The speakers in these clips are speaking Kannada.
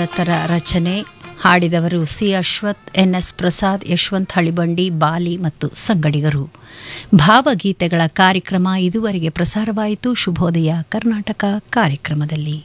ದತ್ತರ ರಚನೆ ಹಾಡಿದವರು C Ashwath N S Prasad Yashwant Halibandi ಬಾಲಿ ಮತ್ತು ಸಂಗಡಿಗರು ಭಾವಗೀತೆಗಳ ಕಾರ್ಯಕ್ರಮ ಇದುವರೆಗೆ ಪ್ರಸಾರವಾಯಿತು ಶುಭೋದಯ ಕರ್ನಾಟಕ ಕಾರ್ಯಕ್ರಮದಲ್ಲಿ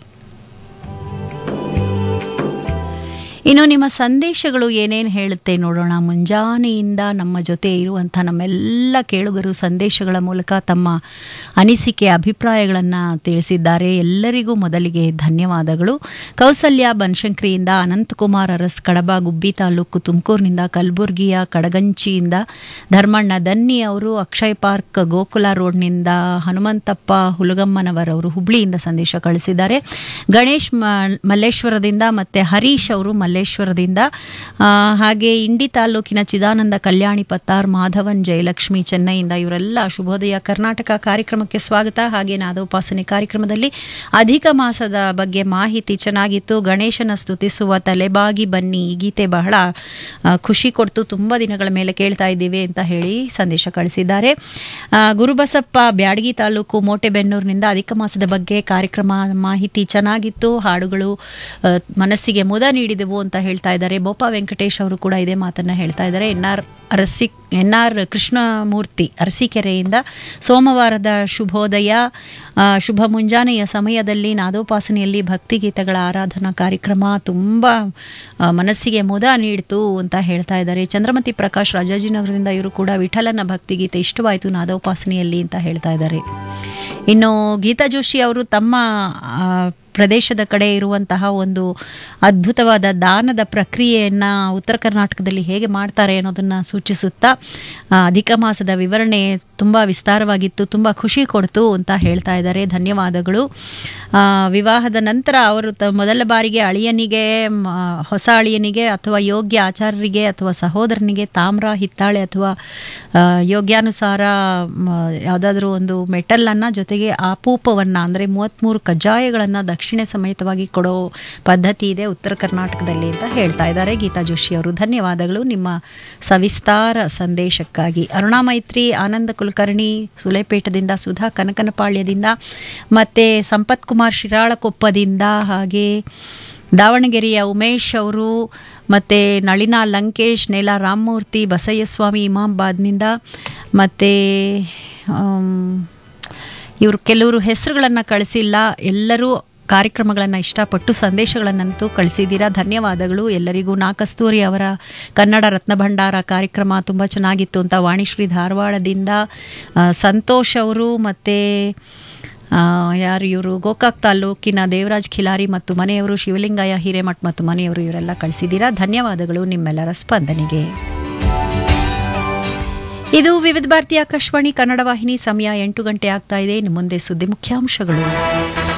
ಇನ್ನು ನಿಮ್ಮ ಸಂದೇಶಗಳು ಏನೇನು ಹೇಳುತ್ತೆ ನೋಡೋಣ ಮುಂಜಾನೆಯಿಂದ ನಮ್ಮ ಜೊತೆ ಇರುವಂಥ ನಮ್ಮೆಲ್ಲ ಕೇಳುಗರು ಸಂದೇಶಗಳ ಮೂಲಕ ತಮ್ಮ ಅನಿಸಿಕೆ ಅಭಿಪ್ರಾಯಗಳನ್ನು ತಿಳಿಸಿದ್ದಾರೆ ಎಲ್ಲರಿಗೂ ಮೊದಲಿಗೆ ಧನ್ಯವಾದಗಳು ಕೌಸಲ್ಯ ಬನಶಂಕರಿಯಿಂದ ಅನಂತಕುಮಾರ್ ಅರಸ್ ಕಡಬ ಗುಬ್ಬಿ ತಾಲೂಕು ತುಮಕೂರಿನಿಂದ ಕಲಬುರಗಿಯ ಕಡಗಂಚಿಯಿಂದ ಧರ್ಮಣ್ಣ ದನ್ನಿ ಅವರು ಅಕ್ಷಯ್ ಪಾರ್ಕ್ ಗೋಕುಲ ರೋಡ್ನಿಂದ ಹನುಮಂತಪ್ಪ ಹುಲಗಮ್ಮನವರವರು ಹುಬ್ಳಿಯಿಂದ ಸಂದೇಶ ಕಳಿಸಿದ್ದಾರೆ ಗಣೇಶ್ ಮಲ್ಲೇಶ್ವರದಿಂದ ಮತ್ತು ಹರೀಶ್ ಅವರು ಮಲ್ಲೇಶ್ವರದಿಂದ ಹಾಗೆ ಇಂಡಿ ತಾಲೂಕಿನ ಚಿದಾನಂದ ಕಲ್ಯಾಣಿ ಪತ್ತಾರ್ ಮಾಧವನ್ ಜಯಲಕ್ಷ್ಮಿ ಚೆನ್ನೈಯಿಂದ ಇವರೆಲ್ಲ ಶುಭೋದಯ ಕರ್ನಾಟಕ ಕಾರ್ಯಕ್ರಮಕ್ಕೆ ಸ್ವಾಗತ ಹಾಗೆ ನಾದೋಪಾಸನೆ ಕಾರ್ಯಕ್ರಮದಲ್ಲಿ ಅಧಿಕ ಮಾಸದ ಬಗ್ಗೆ ಮಾಹಿತಿ ಚೆನ್ನಾಗಿತ್ತು ಗಣೇಶನ ಸ್ತುತಿಸುವ ತಲೆಬಾಗಿ ಬನ್ನಿ ಈ ಗೀತೆ ಬಹಳ ಖುಷಿ ಕೊಡ್ತು ತುಂಬ ದಿನಗಳ ಮೇಲೆ ಕೇಳ್ತಾ ಇದ್ದೀವಿ ಅಂತ ಹೇಳಿ ಸಂದೇಶ ಕಳಿಸಿದ್ದಾರೆ ಗುರುಬಸಪ್ಪ ಬ್ಯಾಡಗಿ ತಾಲೂಕು ಮೋಟೆಬೆನ್ನೂರಿನಿಂದ ಅಧಿಕ ಮಾಸದ ಬಗ್ಗೆ ಕಾರ್ಯಕ್ರಮ ಮಾಹಿತಿ ಚೆನ್ನಾಗಿತ್ತು ಹಾಡುಗಳು ಮನಸ್ಸಿಗೆ ಮುದ ನೀಡಿದೆವು ಅಂತ ಹೇಳ್ತಾ ಇದ್ದಾರೆ ಬೋಪ ವೆಂಕಟೇಶ್ ಅವರು ಕೂಡ ಇದೇ ಮಾತನ್ನ ಹೇಳ್ತಾ ಇದ್ದಾರೆ ಎನ್ ಆರ್ ಅರಸಿ ಎನ್ ಆರ್ ಕೃಷ್ಣಮೂರ್ತಿ ಅರಸೀಕೆರೆಯಿಂದ ಸೋಮವಾರದ ಶುಭೋದಯ ಶುಭ ಮುಂಜಾನೆಯ ಸಮಯದಲ್ಲಿ ನಾದೋಪಾಸನೆಯಲ್ಲಿ ಭಕ್ತಿಗೀತೆಗಳ ಆರಾಧನಾ ಕಾರ್ಯಕ್ರಮ ತುಂಬ ಮನಸ್ಸಿಗೆ ಮುದ ನೀಡಿತು ಅಂತ ಹೇಳ್ತಾ ಇದ್ದಾರೆ ಚಂದ್ರಮತಿ ಪ್ರಕಾಶ್ ರಾಜಾಜಿನಗರದಿಂದ ಇವರು ಕೂಡ ವಿಠಲನ ಭಕ್ತಿಗೀತೆ ಇಷ್ಟವಾಯಿತು ನಾದೋಪಾಸನೆಯಲ್ಲಿ ಅಂತ ಹೇಳ್ತಾ ಇದ್ದಾರೆ ಇನ್ನು ಗೀತಾ ಜೋಶಿ ಅವರು ತಮ್ಮ ಪ್ರದೇಶದ ಕಡೆ ಇರುವಂತಹ ಒಂದು ಅದ್ಭುತವಾದ ದಾನದ ಪ್ರಕ್ರಿಯೆಯನ್ನು ಉತ್ತರ ಕರ್ನಾಟಕದಲ್ಲಿ ಹೇಗೆ ಮಾಡ್ತಾರೆ ಅನ್ನೋದನ್ನು ಸೂಚಿಸುತ್ತಾ ಅಧಿಕ ಮಾಸದ ವಿವರಣೆ ತುಂಬ ವಿಸ್ತಾರವಾಗಿತ್ತು ತುಂಬ ಖುಷಿ ಕೊಡ್ತು ಅಂತ ಹೇಳ್ತಾ ಇದ್ದಾರೆ ಧನ್ಯವಾದಗಳು ವಿವಾಹದ ನಂತರ ಅವರು ತ ಮೊದಲ ಬಾರಿಗೆ ಅಳಿಯನಿಗೆ ಹೊಸ ಅಳಿಯನಿಗೆ ಅಥವಾ ಯೋಗ್ಯ ಆಚಾರ್ಯರಿಗೆ ಅಥವಾ ಸಹೋದರನಿಗೆ ತಾಮ್ರ ಹಿತ್ತಾಳೆ ಅಥವಾ ಯೋಗ್ಯಾನುಸಾರ ಯಾವುದಾದ್ರೂ ಒಂದು ಮೆಟಲನ್ನು ಜೊತೆಗೆ ಆಪೂಪವನ್ನು ಅಂದರೆ ಮೂವತ್ತ್ಮೂರು ಕಜ್ಜಾಯಗಳನ್ನು ದಕ್ಷಿಣ ಸಮೇತವಾಗಿ ಕೊಡೋ ಪದ್ಧತಿ ಇದೆ ಉತ್ತರ ಕರ್ನಾಟಕದಲ್ಲಿ ಅಂತ ಹೇಳ್ತಾ ಇದ್ದಾರೆ ಗೀತಾ ಜೋಶಿ ಅವರು ಧನ್ಯವಾದಗಳು ನಿಮ್ಮ ಸವಿಸ್ತಾರ ಸಂದೇಶಕ್ಕಾಗಿ ಅರುಣಾ ಮೈತ್ರಿ ಆನಂದ ಕುಲಕರ್ಣಿ ಸುಲೇಪೇಟದಿಂದ ಸುಧಾ ಕನಕನಪಾಳ್ಯದಿಂದ ಮತ್ತು ಸಂಪತ್ ಕುಮಾರ್ ಶಿರಾಳಕೊಪ್ಪದಿಂದ ಹಾಗೆ ದಾವಣಗೆರೆಯ ಉಮೇಶ್ ಅವರು ಮತ್ತು ನಳಿನಾ ಲಂಕೇಶ್ ನೇಲಾ ರಾಮಮೂರ್ತಿ ಬಸಯ್ಯಸ್ವಾಮಿ ಇಮಾಮಾಬಾದ್ನಿಂದ ಮತ್ತು ಇವರು ಕೆಲವರು ಹೆಸರುಗಳನ್ನು ಕಳಿಸಿಲ್ಲ ಎಲ್ಲರೂ ಕಾರ್ಯಕ್ರಮಗಳನ್ನು ಇಷ್ಟಪಟ್ಟು ಸಂದೇಶಗಳನ್ನಂತೂ ಕಳಿಸಿದ್ದೀರಾ ಧನ್ಯವಾದಗಳು ಎಲ್ಲರಿಗೂ ನಾ ಕಸ್ತೂರಿ ಅವರ ಕನ್ನಡ ರತ್ನ ಭಂಡಾರ ಕಾರ್ಯಕ್ರಮ ತುಂಬ ಚೆನ್ನಾಗಿತ್ತು ಅಂತ ವಾಣಿಶ್ರೀ ಧಾರವಾಡದಿಂದ ಸಂತೋಷ್ ಅವರು ಮತ್ತು ಯಾರು ಇವರು ಗೋಕಾಕ್ ತಾಲೂಕಿನ ದೇವರಾಜ್ ಖಿಲಾರಿ ಮತ್ತು ಮನೆಯವರು ಶಿವಲಿಂಗಯ್ಯ ಹಿರೇಮಠ್ ಮತ್ತು ಮನೆಯವರು ಇವರೆಲ್ಲ ಕಳಿಸಿದ್ದೀರಾ ಧನ್ಯವಾದಗಳು ನಿಮ್ಮೆಲ್ಲರ ಸ್ಪಂದನೆಗೆ ಇದು ವಿವಿಧ ಭಾರತಿ ಆಕಾಶವಾಣಿ ಕನ್ನಡ ವಾಹಿನಿ ಸಮಯ ಎಂಟು ಗಂಟೆ ಆಗ್ತಾ ಇದೆ ಇನ್ನು ಮುಂದೆ ಸುದ್ದಿ ಮುಖ್ಯಾಂಶಗಳು